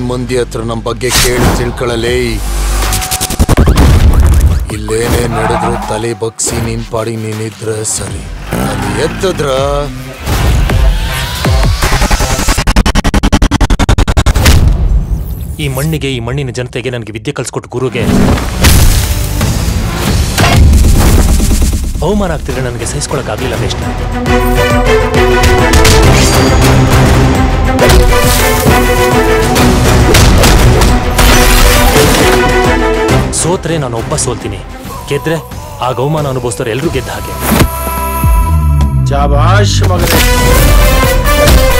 ಮಂದಿ ಹತ್ರ ನಮ್ ಬಗ್ಗೆ ಕೇಳಿ ತಿಳ್ಕೊಳ್ಳಲೇ ಇಲ್ಲೇನೇ ನಡೆದ್ರು ತಲೆ ಬಗ್ಸಿ ನಿನ್ ಪಾಡಿ ನೀನಿದ್ರ ಸರಿ ಅಲ್ಲಿ ಎತ್ತದ್ರ ಈ ಮಣ್ಣಿಗೆ ಈ ಮಣ್ಣಿನ ಜನತೆಗೆ ನನಗೆ ವಿದ್ಯೆ ಕಲಿಸ್ಕೊಟ್ಟು ಗುರುಗೆ ಅವಮಾನ ಆಗ್ತಿದ್ರೆ ನನಗೆ ಸಹಿಸ್ಕೊಳಕ್ಕಾಗಲಿಲ್ಲ ಮೇಷ್ಣ ಸೋತ್ರೆ ನಾನು ಒಬ್ಬ ಸೋಲ್ತೀನಿ ಗೆದ್ರೆ ಆಗ ಅವಮಾನ ಅನುಭವಿಸಿದವ್ರು ಎಲ್ಲರೂ ಗೆದ್ದ ಹಾಗೆ ಶಾಬಾಷ್ ಮಗನೇ